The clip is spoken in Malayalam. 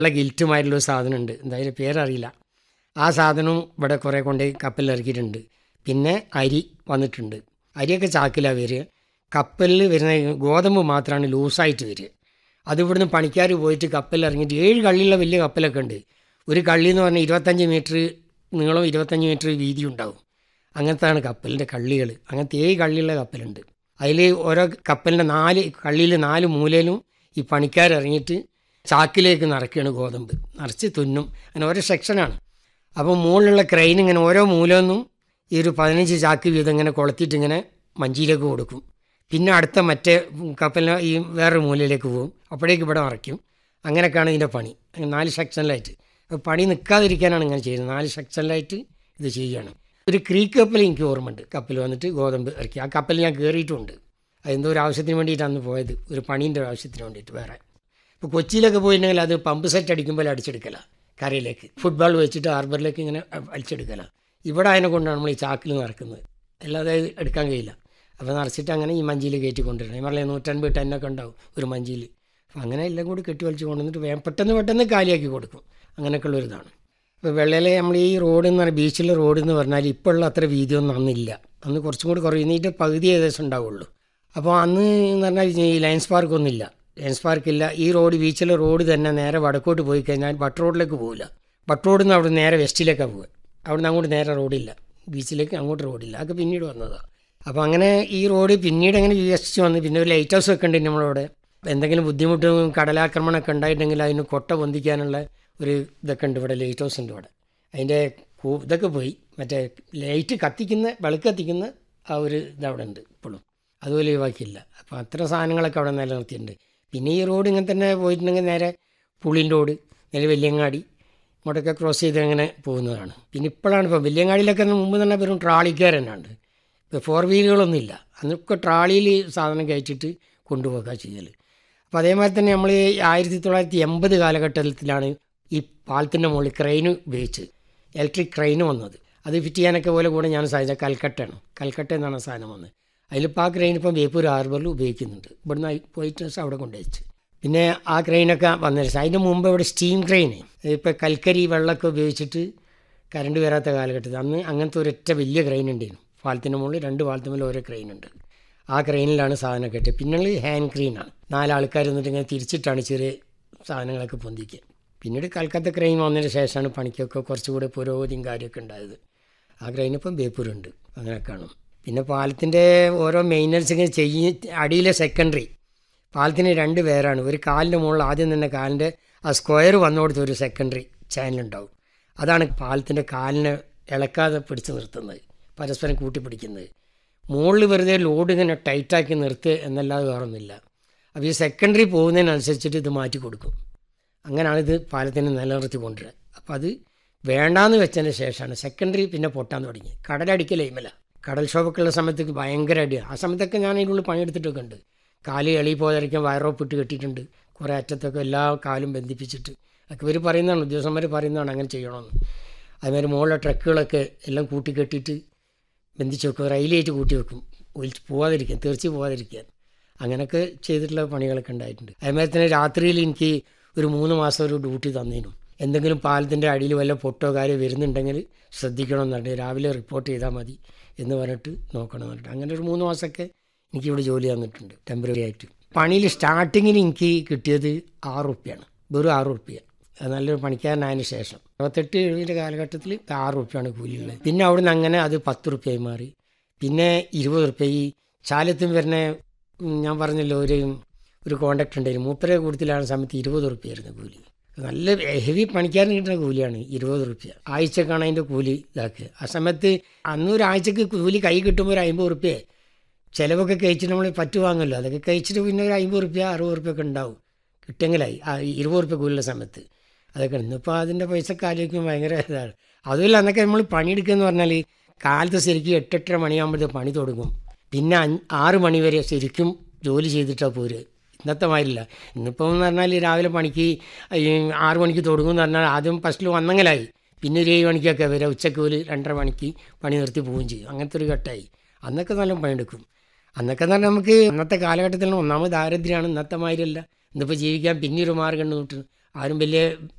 ഉള്ള ഗിൽറ്റുമായിട്ടുള്ള ഒരു സാധനമുണ്ട് എന്തായാലും പേരറിയില്ല ആ സാധനവും ഇവിടെ കുറേ കൊണ്ട് കപ്പലിൽ ഇറക്കിയിട്ടുണ്ട് പിന്നെ അരി വന്നിട്ടുണ്ട് അരിയൊക്കെ ചാക്കിലാണ് വരിക കപ്പലിൽ വരുന്ന ഗോതമ്പ് മാത്രമാണ് ലൂസായിട്ട് വരിക അത് ഇവിടുന്ന് പണിക്കാർ പോയിട്ട് കപ്പലിൽ ഇറങ്ങിയിട്ട് ഏഴ് കള്ളിയുള്ള വലിയ കപ്പലൊക്കെ ഉണ്ട് ഒരു കള്ളി എന്ന് പറഞ്ഞാൽ ഇരുപത്തഞ്ച് മീറ്റർ നീളവും ഇരുപത്തഞ്ച് മീറ്റർ വീതി ഉണ്ടാവും അങ്ങനത്താണ് കപ്പലിൻ്റെ കള്ളികൾ അങ്ങനത്തെ ഏഴ് കള്ളിയുള്ള കപ്പലുണ്ട് അതിൽ ഓരോ കപ്പലിൻ്റെ നാല് കള്ളിയിൽ നാല് മൂലയിലും ഈ പണിക്കാരിറങ്ങിയിട്ട് ചാക്കിലേക്ക് നിറയ്ക്കുകയാണ് ഗോതമ്പ് നിറച്ച് തുന്നും അങ്ങനെ ഓരോ സെക്ഷനാണ് അപ്പോൾ മുകളിലുള്ള ക്രെയിൻ ഇങ്ങനെ ഓരോ മൂലമൊന്നും ഈ ഒരു പതിനഞ്ച് ചാക്ക് വീതം ഇങ്ങനെ കൊളുത്തിയിട്ട് ഇങ്ങനെ മഞ്ചിയിലേക്ക് കൊടുക്കും പിന്നെ അടുത്ത മറ്റേ കപ്പലിന് ഈ വേറൊരു മൂലയിലേക്ക് പോകും അപ്പോഴേക്ക് ഇവിടെ നിറയ്ക്കും അങ്ങനെയൊക്കെയാണ് ഇതിൻ്റെ പണി അങ്ങനെ നാല് സെക്ഷനിലായിട്ട് അപ്പോൾ പണി നിൽക്കാതിരിക്കാനാണ് ഇങ്ങനെ ചെയ്യുന്നത് നാല് സെക്ഷനിലായിട്ട് ഇത് ചെയ്യുകയാണ് ഒരു ക്രീക്ക് കപ്പൽ എനിക്ക് ഓർമ്മയുണ്ട് കപ്പൽ വന്നിട്ട് ഗോതമ്പ് ഇറക്കി ആ കപ്പലിൽ ഞാൻ കയറിയിട്ടുമുണ്ട് അതെന്തോ ഒരു ആവശ്യത്തിന് വേണ്ടിയിട്ടാണ് പോയത് ഒരു പണീൻ്റെ ഒരു ആവശ്യത്തിന് വേണ്ടിയിട്ട് വേറെ ഇപ്പോൾ കൊച്ചിയിലൊക്കെ പോയിട്ടുണ്ടെങ്കിൽ അത് പമ്പ് സെറ്റ് അടിക്കുമ്പോൾ അടിച്ചെടുക്കല കരയിലേക്ക് ഫുട്ബോൾ വെച്ചിട്ട് ഹാർബറിലേക്ക് ഇങ്ങനെ അടിച്ചെടുക്കല ഇവിടെ അതിനെ കൊണ്ടാണ് നമ്മൾ ഈ ചാക്കിൽ നിറക്കുന്നത് അല്ലാതെ ഇത് എടുക്കാൻ കഴിയില്ല അപ്പോൾ നിറച്ചിട്ട് അങ്ങനെ ഈ മഞ്ചിയിൽ കയറ്റി കൊണ്ടുവരണം ഞാൻ പറഞ്ഞില്ലേ നൂറ്റൻപത് ടന്നൊക്കെ ഉണ്ടാവും ഒരു മഞ്ചിയിൽ അപ്പോൾ അങ്ങനെ എല്ലാം കൂടി കെട്ടി വലിച്ച് കൊണ്ടുവന്നിട്ട് വേഗം പെട്ടെന്ന് പെട്ടെന്ന് കാലിയാക്കി കൊടുക്കും അങ്ങനെയൊക്കെയുള്ള ഒരു ഇതാണ് ഇപ്പോൾ വെള്ളയിലെ നമ്മൾ ഈ റോഡ് എന്ന് പറഞ്ഞാൽ ബീച്ചിലെ റോഡ് എന്ന് പറഞ്ഞാൽ ഇപ്പോൾ ഉള്ള അത്ര വീതിയൊന്നും അന്നില്ല അന്ന് കുറച്ചും കൂടി കുറയും ഇതിൻ്റെ പകുതി ഏകദേശം ഉണ്ടാവുള്ളൂ അപ്പോൾ അന്ന് എന്ന് പറഞ്ഞാൽ ഈ ലയൻസ് പാർക്കൊന്നുമില്ല ലയൻസ് പാർക്കില്ല ഈ റോഡ് ബീച്ചിലെ റോഡ് തന്നെ നേരെ വടക്കോട്ട് പോയി കഴിഞ്ഞാൽ ബട്ട് റോഡിലേക്ക് പോകില്ല ബട്ട് റോഡിൽ നിന്ന് അവിടെ നേരെ വെസ്റ്റിലേക്കാണ് പോകുക അവിടെ നിന്ന് അങ്ങോട്ട് നേരെ റോഡില്ല ബീച്ചിലേക്ക് അങ്ങോട്ട് റോഡില്ല അതൊക്കെ പിന്നീട് വന്നതാണ് അപ്പോൾ അങ്ങനെ ഈ റോഡ് പിന്നീട് അങ്ങനെ വികസിച്ച് വന്ന് പിന്നെ ഒരു ലൈറ്റ് ഹൗസ് ഒക്കെ ഉണ്ട് നമ്മളവിടെ എന്തെങ്കിലും ബുദ്ധിമുട്ടും കടലാക്രമണമൊക്കെ ഉണ്ടായിട്ടുണ്ടെങ്കിൽ അതിന് കൊട്ട പൊന്തിക്കാനുള്ള ഒരു ഇതൊക്കെ ഉണ്ട് ഇവിടെ ലൈറ്റ് ഹൗസ് ഉണ്ട് ഇവിടെ അതിൻ്റെ കൂ- ഇതൊക്കെ പോയി മറ്റേ ലൈറ്റ് കത്തിക്കുന്ന വിളക്ക് കത്തിക്കുന്ന ആ ഒരു ഇതവിടെ ഉണ്ട് ഇപ്പോഴും അതുപോലെ ഒഴിവാക്കിയില്ല അപ്പോൾ അത്ര സാധനങ്ങളൊക്കെ അവിടെ നിലനിർത്തിയിട്ടുണ്ട് പിന്നെ ഈ റോഡ് ഇങ്ങനെ തന്നെ പോയിട്ടുണ്ടെങ്കിൽ നേരെ പുളിൻ റോഡ് നേരെ വെല്ലിയങ്ങാടി ഇങ്ങോട്ടൊക്കെ ക്രോസ് ചെയ്ത് അങ്ങനെ പോകുന്നതാണ് പിന്നെ ഇപ്പോഴാണ് ഇപ്പോൾ വെല്ലിയങ്ങാടിയിലൊക്കെ മുമ്പ് തന്നെ വെറും ട്രാളിക്കാർ തന്നെ ഉണ്ട് ഇപ്പോൾ ഫോർ വീലുകളൊന്നും ഇല്ല അന്നൊക്കെ ട്രാളിയിൽ സാധനം കയറ്റിയിട്ട് കൊണ്ടുപോകുക ചെയ്യൽ അപ്പോൾ അതേമാതിരി തന്നെ നമ്മൾ ആയിരത്തി തൊള്ളായിരത്തി എൺപത് കാലഘട്ടത്തിലാണ് ഈ പാലത്തിൻ്റെ മുകളിൽ ക്രെയിൻ ഉപയോഗിച്ച് ഇലക്ട്രിക് ക്രെയിൻ വന്നത് അത് ഫിറ്റ് ചെയ്യാനൊക്കെ പോലെ കൂടെ ഞാൻ സാധിച്ച കൽക്കട്ടയാണ് കൽക്കട്ട എന്നാണ് ആ സാധനം വന്നത് അതിലിപ്പോൾ ആ ക്രെയിൻ ഇപ്പം ബേപ്പൂർ ഹാർബറിൽ ഉപയോഗിക്കുന്നുണ്ട് ഇവിടുന്ന് ആയി പോയിട്ട് അവിടെ കൊണ്ടുവച്ച് പിന്നെ ആ ക്രെയിനൊക്കെ വന്നിട്ട് അതിൻ്റെ മുമ്പ് ഇവിടെ സ്റ്റീം ക്രെയിൻ ഇപ്പോൾ കൽക്കരി വെള്ളമൊക്കെ ഉപയോഗിച്ചിട്ട് കറണ്ട് വരാത്ത കാലഘട്ടത്തിൽ അന്ന് അങ്ങനത്തെ ഒരൊറ്റ വലിയ ക്രെയിൻ ഉണ്ടായിരുന്നു പാലത്തിൻ്റെ മുകളിൽ രണ്ട് പാലത്തിന്മേൽ ഓരോ ക്രെയിൻ ഉണ്ട് ആ ക്രെയിനിലാണ് സാധനം കെട്ടി പിന്നുള്ളത് ഹാൻഡ് ക്രെയിനാണ് നാലാൾക്കാർ എന്നിട്ട് ഇങ്ങനെ തിരിച്ചിട്ടാണ് ചെറിയ സാധനങ്ങളൊക്കെ പൊന്തിക്കുക പിന്നീട് കൽക്കത്ത ക്രെയിൻ വന്നതിന് ശേഷമാണ് പണിക്കൊക്കെ കുറച്ചുകൂടെ പുരോഗതിയും കാര്യമൊക്കെ ഉണ്ടായത് ആ ക്രെയിൻ ഇപ്പം ബേപ്പൂരുണ്ട് അങ്ങനെയൊക്കെയാണ് പിന്നെ പാലത്തിൻ്റെ ഓരോ മെയിൻ്റനൻസ് ഇങ്ങനെ ചെയ്യ അടിയിലെ സെക്കൻഡറി പാലത്തിന് രണ്ട് പേരാണ് ഒരു കാലിൻ്റെ മുകളിൽ ആദ്യം തന്നെ കാലിൻ്റെ ആ സ്ക്വയർ വന്നോടത്ത് ഒരു സെക്കൻഡറി ചാനലുണ്ടാവും അതാണ് പാലത്തിൻ്റെ കാലിനെ ഇളക്കാതെ പിടിച്ച് നിർത്തുന്നത് പരസ്പരം കൂട്ടിപ്പിടിക്കുന്നത് മുകളിൽ വെറുതെ ലോഡ് ഇങ്ങനെ ടൈറ്റാക്കി നിർത്തുക എന്നല്ലാതെ വേറൊന്നുമില്ല അപ്പോൾ ഈ സെക്കൻഡറി പോകുന്നതിനനുസരിച്ചിട്ട് ഇത് മാറ്റി കൊടുക്കും അങ്ങനെയാണ് ഇത് പാലത്തിന് നിലനിർത്തി കൊണ്ടുവരിക അപ്പോൾ അത് വേണ്ടാന്ന് വെച്ചതിന് ശേഷമാണ് സെക്കൻഡറി പിന്നെ പൊട്ടാൻ തുടങ്ങി കടലടിക്കൽ എയിമല കടൽക്ഷോഭക്കുള്ള സമയത്ത് ഭയങ്കര അടിയാണ് ആ സമയത്തൊക്കെ ഞാൻ അതിനുള്ളിൽ പണിയെടുത്തിട്ടൊക്കെ ഉണ്ട് കാല് എളി പോയതായിരിക്കും വയറോപ്പ് ഇട്ട് കെട്ടിയിട്ടുണ്ട് കുറേ അറ്റത്തൊക്കെ എല്ലാ കാലും ബന്ധിപ്പിച്ചിട്ട് ഒക്കെ ഇവർ പറയുന്നതാണ് ഉദ്യോഗസ്ഥന്മാർ പറയുന്നതാണ് അങ്ങനെ ചെയ്യണമെന്ന് അതുമാതിരി മുകളിലെ ട്രക്കുകളൊക്കെ എല്ലാം കൂട്ടി കെട്ടിയിട്ട് ബന്ധിച്ച് വെക്കും റെയിലായിട്ട് കൂട്ടി വെക്കും ഒലിച്ച് പോവാതിരിക്കാൻ തെറിച്ച് പോവാതിരിക്കാൻ അങ്ങനെയൊക്കെ ചെയ്തിട്ടുള്ള പണികളൊക്കെ ഉണ്ടായിട്ടുണ്ട് അതുമാതിരി തന്നെ രാത്രിയിൽ എനിക്ക് ഒരു മൂന്ന് മാസം ഒരു ഡ്യൂട്ടി തന്നേനു എന്തെങ്കിലും പാലത്തിൻ്റെ അടിയിൽ വല്ല പൊട്ടോ കാര്യം വരുന്നുണ്ടെങ്കിൽ ശ്രദ്ധിക്കണം എന്നുണ്ട് രാവിലെ റിപ്പോർട്ട് ചെയ്താൽ മതി എന്ന് പറഞ്ഞിട്ട് നോക്കണം എന്നിട്ട് അങ്ങനെ ഒരു മൂന്ന് മാസമൊക്കെ എനിക്ക് ഇവിടെ ജോലി തന്നിട്ടുണ്ട് ടെമ്പററി ആയിട്ട് പണിയിൽ സ്റ്റാർട്ടിങ്ങിൽ എനിക്ക് കിട്ടിയത് ആറ് റുപ്യാണ് വെറും ആറ് റുപ്യ അത് നല്ലൊരു പണിക്കാരനായതിന് ശേഷം അറുപത്തെട്ട് എഴുപതിൻ്റെ കാലഘട്ടത്തിൽ ആറ് റുപ്യാണ് കൂലിയുള്ളത് പിന്നെ അവിടുന്ന് അങ്ങനെ അത് പത്ത് റുപ്യയായി മാറി പിന്നെ ഇരുപത് റുപ്യ ഈ ചാലത്തും വരുന്ന ഉം, ഞാൻ പറഞ്ഞല്ലോ ഒരു ഒരു കോണ്ടാക്ട് ഉണ്ടായിരുന്നു മൂപ്പരെ കൂടുതലാണ് സമയത്ത് ഇരുപത് റുപ്യായിരുന്നു കൂലി നല്ല ഹെവി പണിക്കാരന് കിട്ടുന്ന കൂലിയാണ് ഇരുപത് റുപ്യ ആഴ്ചക്കാണ് അതിൻ്റെ കൂലി ഇതാക്കുക ആ സമയത്ത് അന്ന് ഒരു ആഴ്ചക്ക് കൂലി കൈ കിട്ടുമ്പോൾ ഒരു അമ്പത് റുപ്യ ചിലവൊക്കെ കഴിച്ചിട്ട് നമ്മൾ പറ്റു വാങ്ങുമല്ലോ അതൊക്കെ കഴിച്ചിട്ട് പിന്നെ ഒരു അമ്പത് റുപ്യ അറുപത് റുപ്യ ഒക്കെ ഉണ്ടാവും കിട്ടെങ്കിലായി ആ ഇരുപത് റുപ്യ കൂലിയുള്ള സമയത്ത് അതൊക്കെ ഇന്നിപ്പോൾ അതിൻ്റെ പൈസ ആലോചിക്കുമ്പോൾ ഭയങ്കര ഇതാണ് അതുമല്ല അന്നൊക്കെ നമ്മൾ പണിയെടുക്കുക എന്ന് പറഞ്ഞാൽ കാലത്ത് ശരിക്കും എട്ടെട്ടര മണിയാകുമ്പോഴത്തെ പണി തുടങ്ങും പിന്നെ അഞ്ച് ആറ് മണി വരെ ശരിക്കും ജോലി ചെയ്തിട്ടാണ് പോര് ഇന്നത്തെ മാതിരില്ല ഇന്നിപ്പം എന്ന് പറഞ്ഞാൽ രാവിലെ പണിക്ക് ഈ ആറ് മണിക്ക് തുടങ്ങും എന്ന് പറഞ്ഞാൽ ആദ്യം ഫസ്റ്റിൽ വന്നെങ്കിലായി പിന്നെ ഒരു ഏഴ് മണിക്കൊക്കെ വരെ ഉച്ചക്ക് ഒരു രണ്ടര മണിക്ക് പണി നിർത്തി പോവുകയും ചെയ്യും അങ്ങനത്തെ ഒരു ഘട്ടമായി അന്നൊക്കെ നല്ല പണിയെടുക്കും അന്നൊക്കെ എന്ന് പറഞ്ഞാൽ നമുക്ക് അന്നത്തെ കാലഘട്ടത്തിൽ ഒന്നാമത് ദാരിദ്ര്യമാണ് ഇന്നത്തെ മാതിരിയല്ല ഇന്നിപ്പോൾ ജീവിക്കാൻ പിന്നെ ഒരു മാർഗ്ഗം ഉണ്ട് നോട്ട് ആരും വലിയ